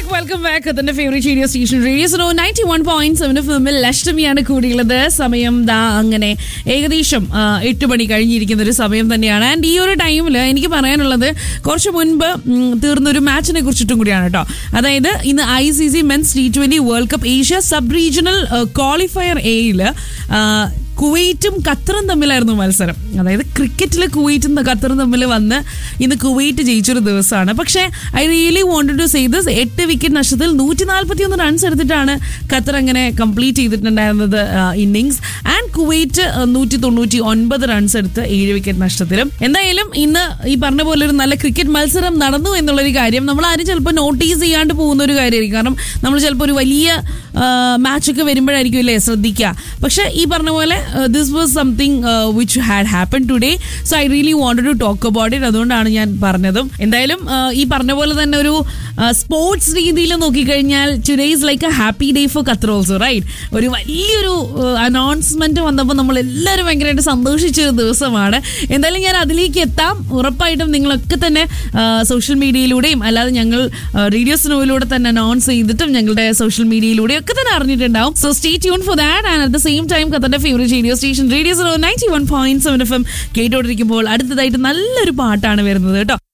back welcome back അതിന്റെ favourite radio station radio Suno ninety one point seven ഫിലിമിൽ ലക്ഷ്മിയാണ് കൂടിയുള്ളത് സമയം ദാ അങ്ങനെ ഏകദേശം ആ, എട്ട് മണി കഴിഞ്ഞിരിക്കുന്ന ഒരു സമയം തന്നെയാണ് ആൻഡ് ഈ ഒരു ടൈമിൽ എനിക്ക് പറയാനുള്ളത് കുറച്ച് മുൻപ് ഉം, തീർന്നൊരു മാച്ചിനെ കുറിച്ചിട്ടും കൂടിയാണ് കേട്ടോ അതായത് ഇന്ന് I C C men's T twenty world cup Asia sub regional qualifier എയില് കുവൈറ്റും ഖത്തറും തമ്മിലായിരുന്നു മത്സരം അതായത് ക്രിക്കറ്റിൽ കുവൈറ്റും ഖത്തറും തമ്മിൽ വന്ന് ഇന്ന് കുവൈറ്റ് ജയിച്ചൊരു ദിവസമാണ് പക്ഷേ I really wanted to say this എട്ട് വിക്കറ്റ് നഷ്ടത്തിൽ നൂറ്റി നാൽപ്പത്തി ഒന്ന് റൺസ് എടുത്തിട്ടാണ് ഖത്തർ അങ്ങനെ കംപ്ലീറ്റ് ചെയ്തിട്ടുണ്ടായിരുന്നത് ഇന്നിങ്സ് ആൻഡ് കുവൈറ്റ് നൂറ്റി തൊണ്ണൂറ്റി ഒൻപത് റൺസ് എടുത്ത് ഏഴ് വിക്കറ്റ് നഷ്ടത്തിലും എന്തായാലും ഇന്ന് ഈ പറഞ്ഞ പോലെ ഒരു നല്ല ക്രിക്കറ്റ് മത്സരം നടന്നു എന്നുള്ളൊരു കാര്യം നമ്മൾ ആരും ചിലപ്പോൾ നോട്ടീസ് ചെയ്യാണ്ട് പോകുന്ന ഒരു കാര്യമായിരിക്കും കാരണം നമ്മൾ ചിലപ്പോൾ ഒരു വലിയ മാച്ചൊക്കെ വരുമ്പോഴായിരിക്കും ഇല്ലേ ശ്രദ്ധിക്കുക പക്ഷെ ഈ പറഞ്ഞ പോലെ this was something which had happen today so I really wanted to talk about it അതുകൊണ്ടാണ് ഞാൻ പറഞ്ഞതും എന്തായാലും uh, ഈ പറഞ്ഞ പോലെ തന്നെ ഒരു സ്പോർട്സ് രീതിയിൽ നോക്കിക്കഴിഞ്ഞാൽ today is like a happy day for Qatar also right ഒരു വലിയൊരു അനൗൺസ്മെന്റ് വന്നപ്പോൾ നമ്മൾ എല്ലാവരും ഭയങ്കരമായിട്ട് സന്തോഷിച്ച ഒരു ദിവസമാണ് എന്തായാലും ഞാൻ അതിലേക്ക് എത്താം ഉറപ്പായിട്ടും നിങ്ങളൊക്കെ തന്നെ സോഷ്യൽ മീഡിയയിലൂടെയും അല്ലാതെ ഞങ്ങൾ റേഡിയോ സ്നോയിലൂടെ തന്നെ അനൗൺസ് ചെയ്തിട്ടും ഞങ്ങളുടെ സോഷ്യൽ മീഡിയയിലൂടെ ഒക്കെ തന്നെ അറിഞ്ഞിട്ടുണ്ടാവും so stay tune for that and at the same time ഖത്തറിന്റെ favourite radio station radio Suno ninety one point seven F M കേട്ടോണ്ടിരിക്കുമ്പോൾ അടുത്തതായിട്ട് നല്ലൊരു പാട്ടാണ് വരുന്നത് കേട്ടോ